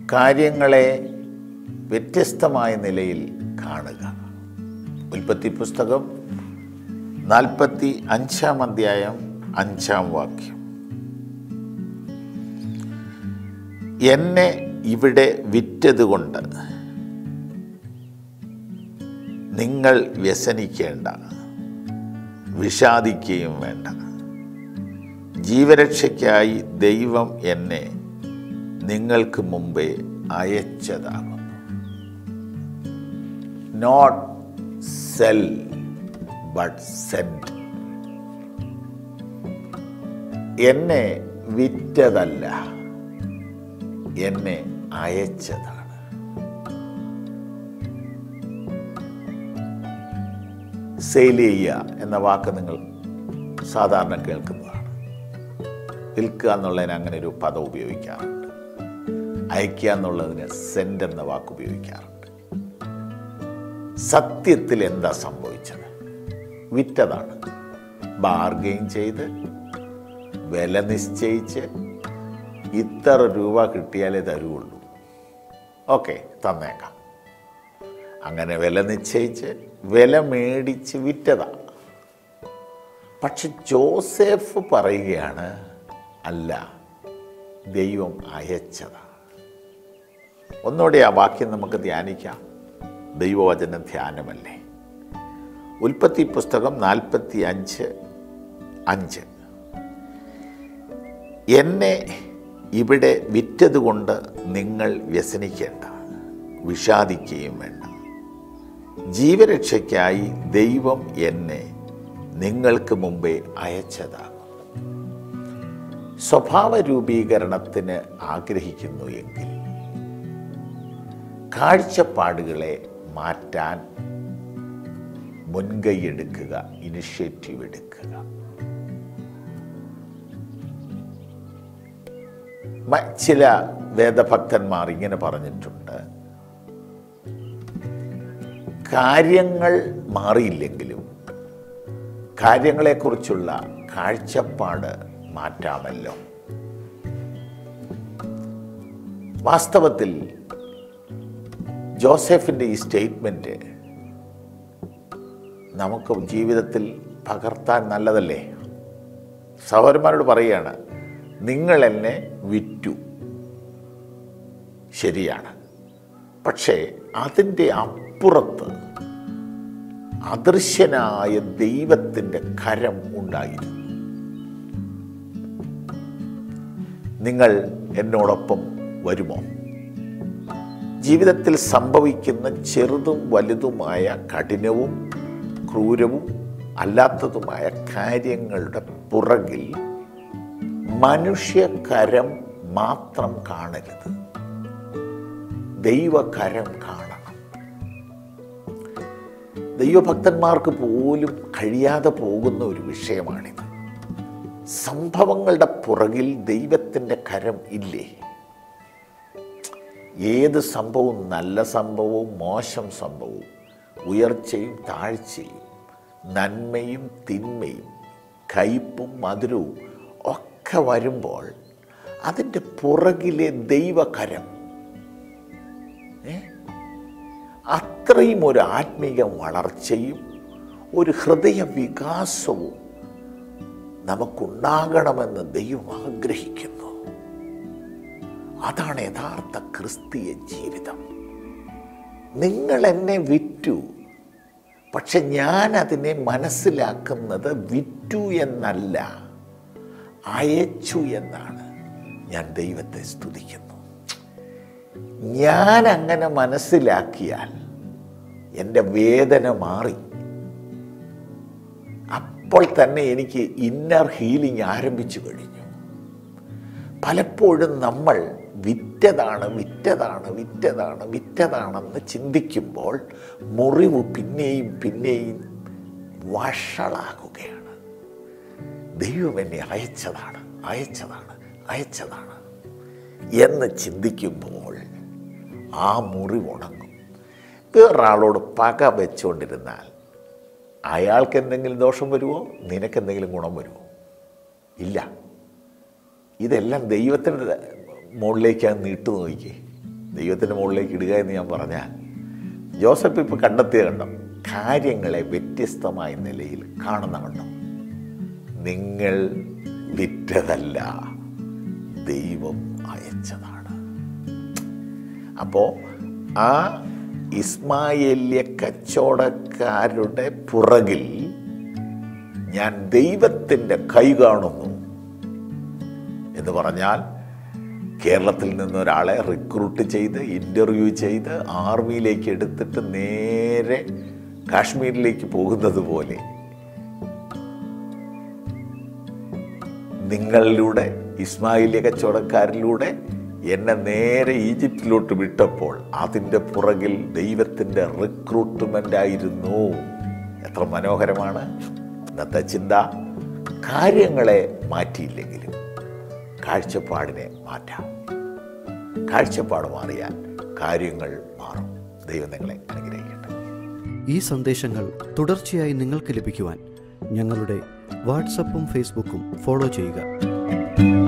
കാര്യങ്ങളെ വ്യത്യസ്തമായ നിലയിൽ കാണുക ഉൽപ്പത്തി പുസ്തകം നാൽപ്പത്തി അഞ്ചാം അധ്യായം അഞ്ചാം വാക്യം എന്നെ ഇവിടെ വിറ്റതുകൊണ്ട് നിങ്ങൾ വ്യസനിക്കേണ്ട വിഷാദിക്കുകയും വേണ്ട ജീവരക്ഷയ്ക്കായി ദൈവം എന്നെ നിങ്ങൾക്ക് മുമ്പേ അയച്ചതാകുന്നു നോട്ട് സെൽ ബട്ട് സെൻഡ് എന്നെ വിറ്റതല്ല എന്നെ അയച്ചതാണ് സെയിൽ ചെയ്യുക എന്ന വാക്ക് നിങ്ങൾ സാധാരണ കേൾക്കുന്നതാണ് വിൽക്കുക എന്നുള്ളതിന് അങ്ങനെ ഒരു പദം ഉപയോഗിക്കാറുണ്ട് അയക്കുക എന്നുള്ളതിന് സെൻഡ് എന്ന വാക്ക് ഉപയോഗിക്കാറുണ്ട് സത്യത്തിൽ എന്താ സംഭവിച്ചത് വിറ്റതാണ് ബാർഗെയിൻ ചെയ്ത് വില നിശ്ചയിച്ച് ഇത്ര രൂപ കിട്ടിയാലേ തരുള്ളൂ ഓക്കെ തന്നേക്കാം അങ്ങനെ വില നിശ്ചയിച്ച് വില മേടിച്ച് വിറ്റതാ പക്ഷെ ജോസഫ് പറയുകയാണ് അല്ല ദൈവം അയച്ചതാ ഒന്നുകൂടെ ആ വാക്യം നമുക്ക് ധ്യാനിക്കാം ദൈവവചന ധ്യാനമല്ലേ ഉൽപ്പത്തി പുസ്തകം നാൽപ്പത്തി അഞ്ച് അഞ്ച് എന്നെ ഇവിടെ വിറ്റതുകൊണ്ട് നിങ്ങൾ വ്യസനിക്കേണ്ട വിഷാദിക്കുകയും വേണ്ട ജീവരക്ഷയ്ക്കായി ദൈവം എന്നെ നിങ്ങൾക്ക് മുമ്പേ അയച്ചതാകും സ്വഭാവ രൂപീകരണത്തിന് ആഗ്രഹിക്കുന്നു എങ്കിൽ കാഴ്ചപ്പാടുകളെ മാറ്റാൻ മുൻകൈയെടുക്കുക ഇനിഷ്യേറ്റീവ് എടുക്കുക മ- ചില വേദഭക്തന്മാർ ഇങ്ങനെ പറഞ്ഞിട്ടുണ്ട് കാര്യങ്ങൾ മാറിയില്ലെങ്കിലും കാര്യങ്ങളെക്കുറിച്ചുള്ള കാഴ്ചപ്പാട് മാറ്റാമല്ലോ വാസ്തവത്തിൽ ജോസഫിൻ്റെ ഈ സ്റ്റേറ്റ്മെൻറ്റ് നമുക്ക് ജീവിതത്തിൽ പകർത്താൻ നല്ലതല്ലേ സഹോദരന്മാരോട് പറയുകയാണ് നിങ്ങൾ എന്നെ വിറ്റു ശരിയാണ് പക്ഷേ അതിൻ്റെ അപ്പുറത്ത് അദൃശ്യനായ ദൈവത്തിൻ്റെ കരം ഉണ്ടായിരുന്നു നിങ്ങൾ എന്നോടൊപ്പം വരുമോ ജീവിതത്തിൽ സംഭവിക്കുന്ന ചെറുതും വലുതുമായ കഠിനവും ക്രൂരവും അല്ലാത്തതുമായ കാര്യങ്ങളുടെ പുറകിൽ മനുഷ്യകരം മാത്രം കാണരുത് ദൈവകരം കാണണം ദൈവഭക്തന്മാർക്ക് പോലും കഴിയാതെ പോകുന്ന ഒരു വിഷയമാണിത് സംഭവങ്ങളുടെ പുറകിൽ ദൈവത്തിൻ്റെ കരം ഇല്ലേ ഏത് സംഭവവും നല്ല സംഭവവും മോശം സംഭവവും ഉയർച്ചയും താഴ്ചയും നന്മയും തിന്മയും കയ്പും മധുരവും ഒക്കെ വരുമ്പോൾ അതിൻ്റെ പുറകിലെ ദൈവകരം ഏ? അത്രയും ഒരു ആത്മീയ വളർച്ചയും ഒരു ഹൃദയ വികാസവും നമുക്കുണ്ടാകണമെന്ന് ദൈവം ആഗ്രഹിക്കുന്നു അതാണ് യഥാർത്ഥ ക്രിസ്തീയ ജീവിതം നിങ്ങൾ എന്നെ വിറ്റു പക്ഷെ ഞാൻ അതിനെ മനസ്സിലാക്കുന്നത് വിറ്റു എന്നല്ല അയച്ചു എന്നാണ് ഞാൻ ദൈവത്തെ സ്തുതിക്കുന്നു ഞാൻ അങ്ങനെ മനസ്സിലാക്കിയാൽ എൻ്റെ വേദന മാറി അപ്പോൾ തന്നെ എനിക്ക് ഇന്നർ ഹീലിംഗ് ആരംഭിച്ചു കഴിഞ്ഞു പലപ്പോഴും നമ്മൾ വിറ്റതാണ് വിറ്റതാണ് വിറ്റതാണ് വിറ്റതാണെന്ന് ചിന്തിക്കുമ്പോൾ മുറിവ് പിന്നെയും പിന്നെയും വഷളാകുകയാണ് ദൈവം എന്നെ അയച്ചതാണ് അയച്ചതാണ് അയച്ചതാണ് എന്ന് ചിന്തിക്കുമ്പോൾ ആ മുറിവ് ഉണങ്ങും വേറൊരാളോട് പക വെച്ചുകൊണ്ടിരുന്നാൽ അയാൾക്ക് എന്തെങ്കിലും ദോഷം വരുമോ നിനക്ക് എന്തെങ്കിലും ഗുണം വരുമോ ഇല്ല ഇതെല്ലാം ദൈവത്തിൻ്റെ മുകളിലേക്ക് അങ്ങ് നീട്ടു നോക്കിക്കേ ദൈവത്തിൻ്റെ മുകളിലേക്ക് ഇടുക എന്ന് ഞാൻ പറഞ്ഞാൽ ജോസഫ് ഇപ്പോൾ കണ്ടെത്തിയ കണ്ടോ കാര്യങ്ങളെ വ്യത്യസ്തമായ നിലയിൽ കാണുന്ന കണ്ടോ നിങ്ങൾ വിറ്റതല്ല ദൈവം അയച്ചതാണ് അപ്പോൾ ആ ഇസ്മായേല്യ കച്ചവടക്കാരുടെ പുറകിൽ ഞാൻ ദൈവത്തിൻ്റെ കൈ കാണുന്നു എന്ന് പറഞ്ഞാൽ കേരളത്തിൽ നിന്ന് ഒരാളെ റിക്രൂട്ട് ചെയ്ത് ഇൻ്റർവ്യൂ ചെയ്ത് ആർമിയിലേക്ക് എടുത്തിട്ട് നേരെ കാശ്മീരിലേക്ക് പോകുന്നത് പോലെ നിങ്ങളിലൂടെ ഇസ്മായിലിയ കച്ചവടക്കാരിലൂടെ എന്നെ നേരെ ഈജിപ്തിലോട്ട് വിട്ടപ്പോൾ അതിൻ്റെ പുറകിൽ ദൈവത്തിൻ്റെ റിക്രൂട്ട്മെൻ്റ് ആയിരുന്നു എത്ര മനോഹരമാണ് ഇന്നത്തെ ചിന്ത കാര്യങ്ങളെ മാറ്റിയില്ലെങ്കിലും കാഴ്ചപ്പാടിനെ മാറ്റാം കാഴ്ചപ്പാട് മാറിയാൽ കാര്യങ്ങൾ മാറും ദൈവം നിങ്ങളെ അനുഗ്രഹിക്കട്ടെ ഈ സന്ദേശങ്ങൾ തുടർച്ചയായി നിങ്ങൾക്ക് ലഭിക്കുവാൻ ഞങ്ങളുടെ വാട്സപ്പും ഫേസ്ബുക്കും ഫോളോ ചെയ്യുക